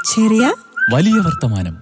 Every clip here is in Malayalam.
ചെറിയ വലിയ വർത്തമാനം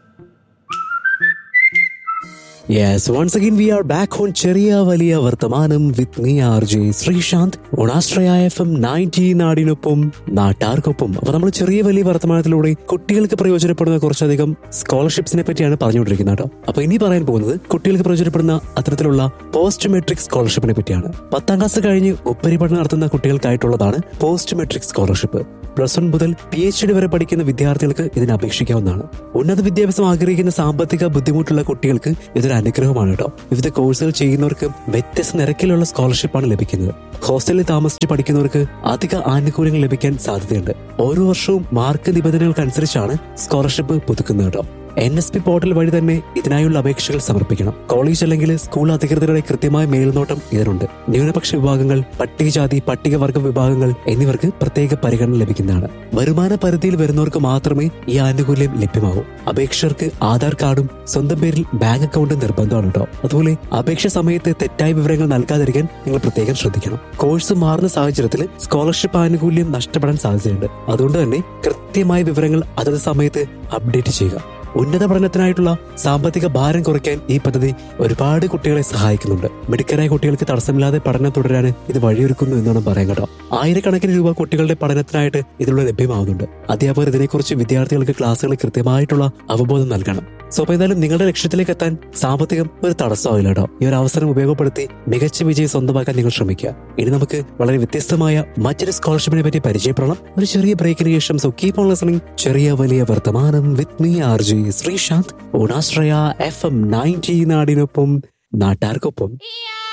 Yes, once again we are back on ചെറിയ വലിയ വർത്തമാനം with me R J Sreesanth ഓണാശ്രയ എഫ് എം നയൻറ്റീൻ നാടിനൊപ്പം നാട്ടാർക്കൊപ്പം അപ്പൊ നമ്മൾ ചെറിയ വലിയ വർത്തമാനത്തിലൂടെ കുട്ടികൾക്ക് പ്രയോജനപ്പെടുന്ന കുറച്ചധികം സ്കോളർഷിപ്സിനെ പറ്റിയാണ് പറഞ്ഞുകൊണ്ടിരിക്കുന്നത് കേട്ടോ അപ്പൊ ഇനി പറയാൻ പോകുന്നത് കുട്ടികൾക്ക് പ്രയോജനപ്പെടുന്ന അത്തരത്തിലുള്ള പോസ്റ്റ് മെട്രിക് സ്കോളർഷിപ്പിനെ പറ്റിയാണ് പത്താം ക്ലാസ് കഴിഞ്ഞ് ഉപരിപഠനം നടത്തുന്ന കുട്ടികൾക്കായിട്ടുള്ളതാണ് post metric scholarship plus one മുതൽ പി എച്ച് ഡി വരെ പഠിക്കുന്ന വിദ്യാർത്ഥികൾക്ക് ഇതിന് അപേക്ഷിക്കാവുന്നതാണ് ഉന്നത വിദ്യാഭ്യാസം ആഗ്രഹിക്കുന്ന സാമ്പത്തിക ബുദ്ധിമുട്ടുള്ള കുട്ടികൾക്ക് ഇതൊരു അനുഗ്രഹമാണ് കേട്ടോ വിവിധ കോഴ്സുകൾ ചെയ്യുന്നവർക്ക് വ്യത്യസ്ത നിരക്കിലുള്ള സ്കോളർഷിപ്പാണ് ലഭിക്കുന്നത് ഹോസ്റ്റലിൽ താമസിച്ച് പഠിക്കുന്നവർക്ക് അധിക ആനുകൂല്യങ്ങൾ ലഭിക്കാൻ സാധ്യതയുണ്ട് ഓരോ വർഷവും മാർക്ക് നിബന്ധനകൾക്കനുസരിച്ചാണ് സ്കോളർഷിപ്പ് പുതുക്കുന്നത് കേട്ടോ എൻ എസ് പി പോർട്ടൽ വഴി തന്നെ ഇതിനായുള്ള അപേക്ഷകൾ സമർപ്പിക്കണം കോളേജ് അല്ലെങ്കിൽ സ്കൂൾ അധികൃതരുടെ കൃത്യമായ മേൽനോട്ടം ഇതിനുണ്ട് ന്യൂനപക്ഷ വിഭാഗങ്ങൾ പട്ടികജാതി പട്ടികവർഗ വിഭാഗങ്ങൾ എന്നിവർക്ക് പ്രത്യേക പരിഗണന ലഭിക്കുന്നതാണ് വരുമാന പരിധിയിൽ വരുന്നവർക്ക് മാത്രമേ ഈ ആനുകൂല്യം ലഭ്യമാകൂ അപേക്ഷകർക്ക് ആധാർ കാർഡും സ്വന്തം പേരിൽ ബാങ്ക് അക്കൗണ്ടും നിർബന്ധമാണ് കേട്ടോ അതുപോലെ അപേക്ഷ സമയത്ത് തെറ്റായ വിവരങ്ങൾ നൽകാതിരിക്കാൻ നിങ്ങൾ പ്രത്യേകം ശ്രദ്ധിക്കണം കോഴ്സ് മാറുന്ന സാഹചര്യത്തിൽ സ്കോളർഷിപ്പ് ആനുകൂല്യം നഷ്ടപ്പെടാൻ സാധ്യതയുണ്ട് അതുകൊണ്ട് തന്നെ കൃത്യമായ വിവരങ്ങൾ അതത് സമയത്ത് അപ്ഡേറ്റ് ചെയ്യുക ഉന്നത പഠനത്തിനായിട്ടുള്ള സാമ്പത്തിക ഭാരം കുറയ്ക്കാൻ ഈ പദ്ധതി ഒരുപാട് കുട്ടികളെ സഹായിക്കുന്നുണ്ട് മിടുക്കരായ കുട്ടികൾക്ക് തടസ്സമില്ലാതെ പഠനം തുടരാൻ ഇത് വഴിയൊരുക്കുന്നു എന്നാണ് പറയാൻ കേട്ടോ ആയിരക്കണക്കിന് രൂപ കുട്ടികളുടെ പഠനത്തിനായിട്ട് ഇതിലൂടെ ലഭ്യമാകുന്നുണ്ട് അധ്യാപകർ ഇതിനെക്കുറിച്ച് വിദ്യാർത്ഥികൾക്ക് ക്ലാസ്സുകളിൽ കൃത്യമായിട്ടുള്ള അവബോധം നൽകണം സോ അപ്പൊ ഏതായാലും നിങ്ങളുടെ ലക്ഷ്യത്തിലേക്ക് എത്താൻ സാമ്പത്തികം ഒരു തടസ്സമാവില്ല കേട്ടോ ഈ ഒരു അവസരം ഉപയോഗപ്പെടുത്തി മികച്ച വിജയം സ്വന്തമാക്കാൻ നിങ്ങൾ ശ്രമിക്കുക ഇനി നമുക്ക് വളരെ വ്യത്യസ്തമായ മറ്റൊരു സ്കോളർഷിപ്പിനെ പറ്റി പരിചയപ്പെടണം ഒരു ചെറിയ ബ്രേക്കിന് ശേഷം സോ കീപ് ഓൺ ലിസണിംഗ് ചെറിയ വലിയ വർത്തമാനം with me R J Sreesanth ഓണാശ്രയ എഫ് എം നയൻറ്റി നാടിനൊപ്പം നാട്ടാർക്കൊപ്പം Yeah.